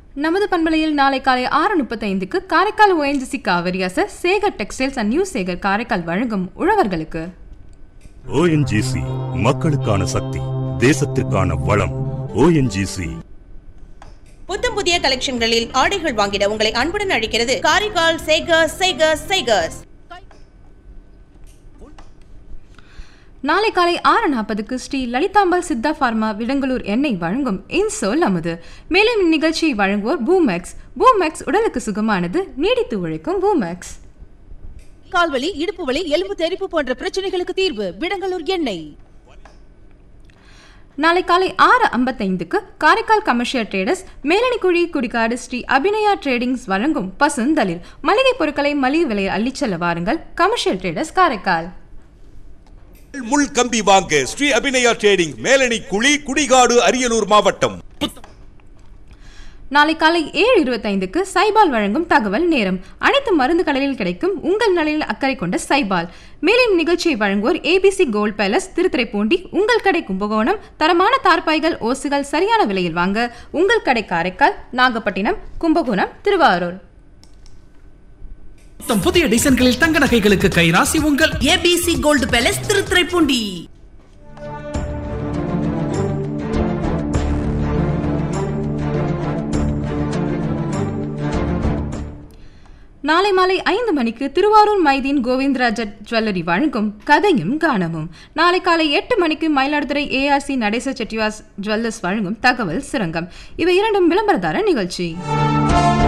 நமது பண்பலையில் நாளை காலை ஆறு முப்பத்தைந்துக்கு காரைக்கால் ஓஎன்ஜிசி காவிரியாச Sekar textiles and new Sekar Karaikal வழங்கும் உழவர்களுக்கு ஓஎன்ஜிசி மக்களுக்கான சக்தி தேசத்திற்கான வளம் ஓஎன்ஜிசி புத்தம் புதிய கலெக்ஷன்களில் ஆடைகள் வாங்கிட உங்களை அன்புடன் அழைக்கிறது காரைக்கால் சேகர்ஸ் சேகர்ஸ் சேகர்ஸ் நாளை காலை ஆறு நாற்பதுக்கு ஸ்ரீ லலிதாம்பாள் சித்தா பார்மா விடங்கலூர் எண்ணெய் வழங்கும் இன்சோல் அமுது மேலும் இந்நிகழ்ச்சியை வழங்குவோர் பூமேக்ஸ் பூமேக்ஸ் உடலுக்கு சுகமானது நீடித்து உழைக்கும் பூமேக்ஸ் கால்வலி இடுப்பு வலி எலும்பு தெறிப்பு போன்ற பிரச்சனைகளுக்கு தீர்வு விடங்கலூர் எண்ணெய் நாளை காலை ஆறு ஐம்பத்தைந்துக்கு Karaikal commercial traders Melanikuzhi Kudikadu Sri Abinaya tradings வழங்கும் பசுந்தளிர் மளிகை பொருட்களை மலிவு விலையில் அள்ளிச் செல்ல வாருங்கள் கமர்ஷியல் ட்ரேடர்ஸ் காரைக்கால் முள் கம்பி வாங்க ஸ்ரீ அபிநயா ட்ரேடிங் மேலணி குழி குடிகாடு அரியலூர் மாவட்டம் நாளை காலை ஏழு இருபத்தைந்துக்கு சைபால் வழங்கும் தகவல் நேரம் அனைத்து மருந்து கடலில் கிடைக்கும் உங்கள் நலில் அக்கறை கொண்ட சைபால் மேலும் நிகழ்ச்சியை வழங்குவோர் ஏபிசி கோல்ட் பேலஸ் திருத்துறைப்பூண்டி உங்கள் கடை கும்பகோணம் தரமான தார்பாய்கள் ஓசுகள் சரியான விலையில் வாங்க உங்கள் கடை காரைக்கால் நாகப்பட்டினம் கும்பகோணம் திருவாரூர் மொத்தம் புதிய டிசைன்களில் தங்க நகைகளுக்கு கைராசி உங்கள் ஏபிசி கோல்டு பேலஸ் திருத்துறைப்பூண்டி நாளை மாலை ஐந்து மணிக்கு திருவாரூர் மைதீன் கோவிந்தராஜ ஜுவல்லரி வழங்கும் கதையும் கானமும் நாளை காலை எட்டு மணிக்கு மயிலாடுதுறை ஏஆர்சி நடேச செட்டிவாஸ் ஜுவல்லர்ஸ் வழங்கும் தகவல் சுரங்கம் இவை இரண்டும் விளம்பரதார நிகழ்ச்சி